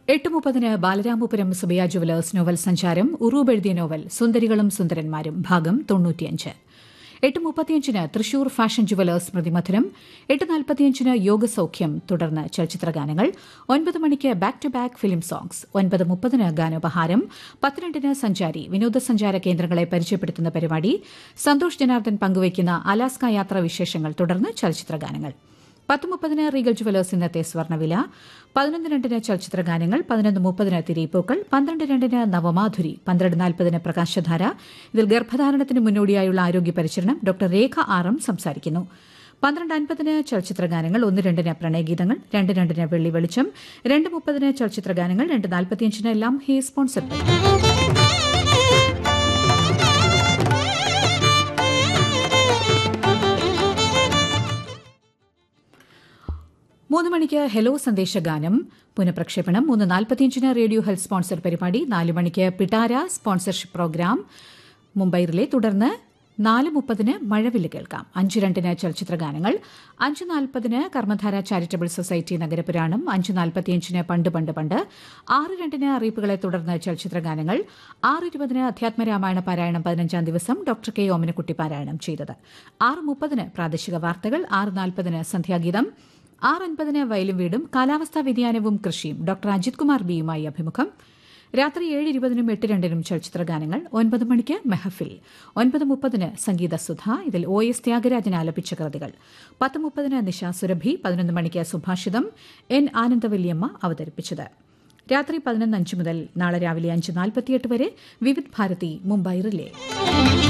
എട്ട് മുപ്പതിന് Balaramapuram Subiya jewellers novel സഞ്ചാരം ഉറൂബ് എഴുതിയ നോവൽ സുന്ദരികളും സുന്ദരന്മാരും ഭാഗം തൊണ്ണൂറ്റിയഞ്ച് എട്ട് മുപ്പത്തിയഞ്ചിന് തൃശൂർ ഫാഷൻ ജുവലേഴ്സ് സ്മൃതിമധുരം എട്ട് നാൽപ്പത്തിയഞ്ചിന് യോഗസൌഖ്യം തുടർന്ന് ചലച്ചിത്രഗാനങ്ങൾ ഒൻപത് മണിക്ക് back to back film songs ഒൻപത് മുപ്പതിന് ഗാനോപഹാരം പന്ത്രണ്ടിന് സഞ്ചാരി വിനോദസഞ്ചാര കേന്ദ്രങ്ങളെ പരിചയപ്പെടുത്തുന്ന പരിപാടി സന്തോഷ് ജനാർദ്ദൻ പങ്കുവയ്ക്കുന്ന അലാസ്ക യാത്രാ വിശേഷങ്ങൾ തുടർന്ന് ചലച്ചിത്രഗാനങ്ങൾ പത്ത് മുപ്പതിന് റീഗൽ ജുവലേഴ്സ് ഇന്നത്തെ സ്വർണ്ണവില പതിനൊന്ന് രണ്ടിന് ചലച്ചിത്ര ഗാനങ്ങൾ പതിനൊന്ന് മുപ്പതിന് തിരിപ്പൂക്കൾ പന്ത്രണ്ട് രണ്ടിന് നവമാധുരി പന്ത്രണ്ട് നാൽപ്പതിന് പ്രകാശധാര ഇതിൽ ഗർഭധാരണത്തിന് മുന്നോടിയായുള്ള ആരോഗ്യ പരിചരണം ഡോക്ടർ രേഖ ആർ എം സംസാരിക്കുന്നു പന്ത്രണ്ട് അൻപതിന് ചലച്ചിത്ര ഗാനങ്ങൾ ഒന്ന് രണ്ടിന് പ്രണയഗീതങ്ങൾ രണ്ട് രണ്ടിന് വെള്ളി വെളിച്ചം രണ്ട് മുപ്പതിന് ചലച്ചിത്ര ഗാനങ്ങൾ രണ്ട് നാൽപ്പത്തിയഞ്ചിന് ലം ഹേ സ്പോൺസർ മൂന്ന് മണിക്ക് ഹെലോ സന്ദേശഗാനം പുനഃപ്രക്ഷേപണം മൂന്ന് നാൽപ്പത്തിയഞ്ചിന് റേഡിയോ ഹെൽത്ത് സ്പോൺസർ പരിപാടി നാല് മണിക്ക് പിട്ടാര സ്പോൺസർഷിപ്പ് പ്രോഗ്രാം മുംബൈ റിലേ തുടർന്ന് നാല് മുപ്പതിന് മഴവില്ല് കേൾക്കാം അഞ്ച് രണ്ടിന് ചലച്ചിത്ര ഗാനങ്ങൾ അഞ്ച് നാൽപ്പതിന് കർമ്മധാര ചാരിറ്റബിൾ സൊസൈറ്റി നഗരപുരാണം അഞ്ച് നാൽപ്പത്തിയഞ്ചിന് പണ്ട് പണ്ട് പണ്ട് ആറ് രണ്ടിന് അറിയിപ്പുകളെ തുടർന്ന് ചലച്ചിത്ര ഗാനങ്ങൾ ആറ് ഇരുപതിന് അധ്യാത്മരാമായണ പാരായണം പതിനഞ്ചാം ദിവസം ഡോക്ടർ കെ ഓമനക്കുട്ടി പാരായണം ചെയ്തത് ആറ് മുപ്പതിന് പ്രാദേശിക വാർത്തകൾ ആറ് നാൽപ്പതിന് സന്ധ്യാഗീതം ആറ് അൻപതിന് വയലും വീടും കാലാവസ്ഥാ വ്യതിയാനവും കൃഷിയും ഡോക്ടർ അജിത് കുമാർ ബിയുമായി അഭിമുഖം രാത്രി ഏഴ് ഇരുപതിനും എട്ട് രണ്ടിനും ചലച്ചിത്ര ഗാനങ്ങൾ ഒൻപത് മണിക്ക് മെഹഫിൽ ഒൻപത് മുപ്പതിന് സംഗീത സുധ ഇതിൽ ഒ എസ് ത്യാഗരാജൻ ആലപിച്ച കൃതികൾ പത്ത് മുപ്പതിന് നിശ സുരഭി പതിനൊന്ന് മണിക്ക് സുഭാഷിതം എൻ ആനന്ദവല്യമ്മ അവതരിപ്പിച്ചത് രാത്രി പതിനൊന്ന് അഞ്ച് മുതൽ നാളെ രാവിലെ അഞ്ച് നാൽപ്പത്തിയെട്ട് വരെ വിവിധ് ഭാരതി മുംബൈ റിലേ